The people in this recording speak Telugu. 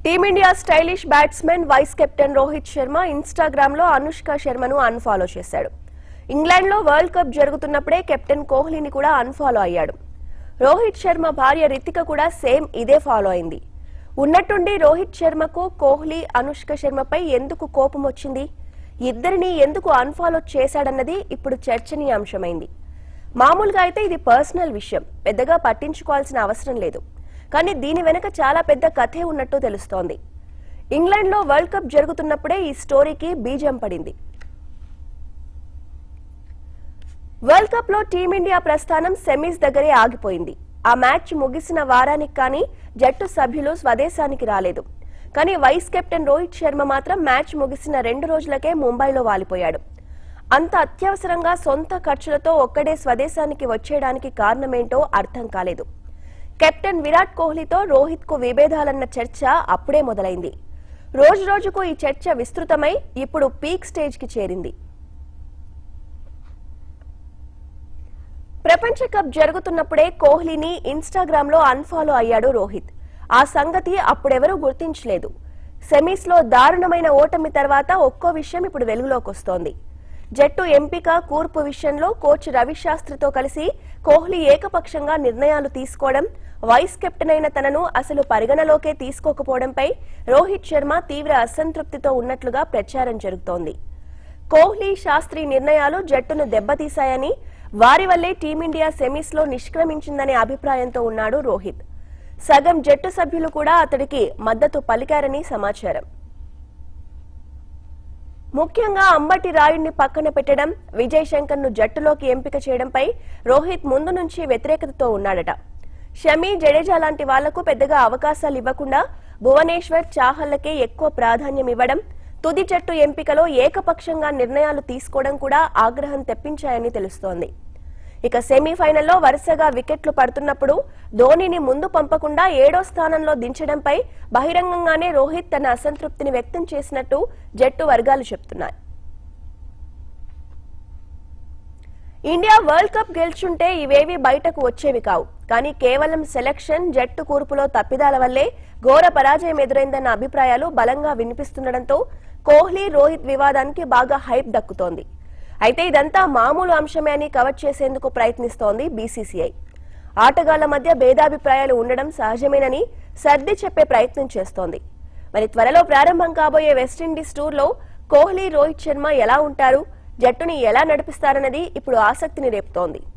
team India stylish batsmen vice captain Rohit Sharma Instagram లో అనుష్క శర్మను అన్ఫాలో చేశాడు ఇంగ్లాండ్ లో వరల్డ్ కప్ జరుగుతున్నప్పుడే కెప్టెన్ కోహ్లీని కూడా అన్ఫాలో అయ్యాడు రోహిత్ శర్మ భార్య రితిక కూడా సేమ్ ఇదే ఫాలో అయింది ఉన్నట్టుండి రోహిత్ శర్మకు కోహ్లీ అనుష్క శర్మపై ఎందుకు కోపం వచ్చింది ఇద్దరిని ఎందుకు అన్ఫాలో చేశాడన్నది ఇప్పుడు చర్చనీయాంశమైంది మామూలుగా అయితే ఇది పర్సనల్ విషయం పెద్దగా పట్టించుకోవాల్సిన అవసరం లేదు కానీ దీని వెనుక చాలా పెద్ద కథే ఉన్నట్టు తెలుస్తోంది ఇంగ్లాండ్ లో వరల్డ్ కప్ జరుగుతున్నప్పుడే ఈ స్టోరీకి బీజం పడింది వరల్డ్ కప్ లో టీమిండియా ప్రస్థానం సెమీస్ దగ్గరే ఆగిపోయింది ఆ మ్యాచ్ ముగిసిన వారానికి కానీ జట్టు సభ్యులు స్వదేశానికి రాలేదు కానీ వైస్ కెప్టెన్ రోహిత్ శర్మ మాత్రం మ్యాచ్ ముగిసిన రెండు రోజులకే ముంబైలో వాలిపోయాడు అంత అత్యవసరంగా సొంత ఖర్చులతో ఒక్కడే స్వదేశానికి వచ్చేయడానికి కారణమేంటో అర్థం కాలేదు కెప్టెన్ విరాట్ కోహ్లీతో రోహిత్ కు విభేదాలన్న చర్చ అప్పుడే మొదలైంది రోజు రోజుకు ఈ చర్చ విస్తృతమై ఇప్పుడు పీక్ స్టేజ్ కి చేరింది ప్రపంచ కప్ జరుగుతున్నప్పుడే కోహ్లీని ఇన్స్టాగ్రామ్ లో అన్ఫాలో అయ్యాడు రోహిత్ ఆ సంగతి అప్పుడెవరూ గుర్తించలేదు సెమీస్ లో దారుణమైన ఓటమి తర్వాత ఒక్కో విషయం ఇప్పుడు వెలుగులోకి వస్తోంది జట్టు ఎంపిక కూర్పు విషయంలో కోచ్ రవిశాస్త్రితో కలిసి కోహ్లీ ఏకపక్షంగా నిర్ణయాలు తీసుకోవడం వైస్ కెప్టెన్ అయిన తనను అసలు పరిగణలోకే తీసుకోకపోవడంపై రోహిత్ శర్మ తీవ్ర అసంతృప్తితో ఉన్నట్లుగా ప్రచారం జరుగుతోంది కోహ్లీ శాస్త్రి నిర్ణయాలు జట్టును దెబ్బతీశాయని వారి వల్లే టీమిండియా సెమీస్ లో నిష్క్రమించిందనే అభిప్రాయంతో ఉన్నాడు రోహిత్ సగం జట్టు సభ్యులు కూడా అతడికి మద్దతు పలికారని సమాచారం ముఖ్యంగా అంబటి రాయుడిని పక్కన పెట్టడం విజయ్ శంకర్ ను జట్టులోకి ఎంపిక చేయడంపై రోహిత్ ముందు నుంచి వ్యతిరేకతతో ఉన్నాడట షమీ జడేజా లాంటి వాళ్లకు పెద్దగా అవకాశాలు ఇవ్వకుండా భువనేశ్వర్ చాహళ్లకే ఎక్కువ ప్రాధాన్యం ఇవ్వడం తుది జట్టు ఎంపికలో ఏకపక్షంగా నిర్ణయాలు తీసుకోవడం కూడా ఆగ్రహం తెప్పించాయని తెలుస్తోంది ఇక సెమీఫైనల్లో వరుసగా వికెట్లు పడుతున్నప్పుడు ధోనీని ముందు పంపకుండా ఏడో స్థానంలో దించడంపై బహిరంగంగానే రోహిత్ తన అసంతృప్తిని వ్యక్తం చేసినట్టు జట్టు వర్గాలు చెప్తున్నాయి ఇండియా వరల్డ్ కప్ గెలుచుంటే ఇవేవి బయటకు వచ్చేవి కావు కానీ కేవలం సెలక్షన్ జట్టు కూర్పులో తప్పిదాల వల్లే ఘోర పరాజయం ఎదురైందన్న అభిప్రాయాలు బలంగా వినిపిస్తుండటంతో కోహ్లీ రోహిత్ వివాదానికి బాగా హైప్ దక్కుతోంది అయితే ఇదంతా మామూలు అంశమే అని కవర్ చేసేందుకు ప్రయత్నిస్తోంది బీసీసీఐ ఆటగాళ్ల మధ్య భేదాభిప్రాయాలు ఉండడం సహజమేనని సర్ది చెప్పే ప్రయత్నం చేస్తోంది మరి త్వరలో ప్రారంభం కాబోయే వెస్టిండీస్ టూర్లో కోహ్లీ రోహిత్ శర్మ ఎలా ఉంటారు జట్టుని ఎలా నడిపిస్తారన్నది ఇప్పుడు ఆసక్తిని రేపుతోంది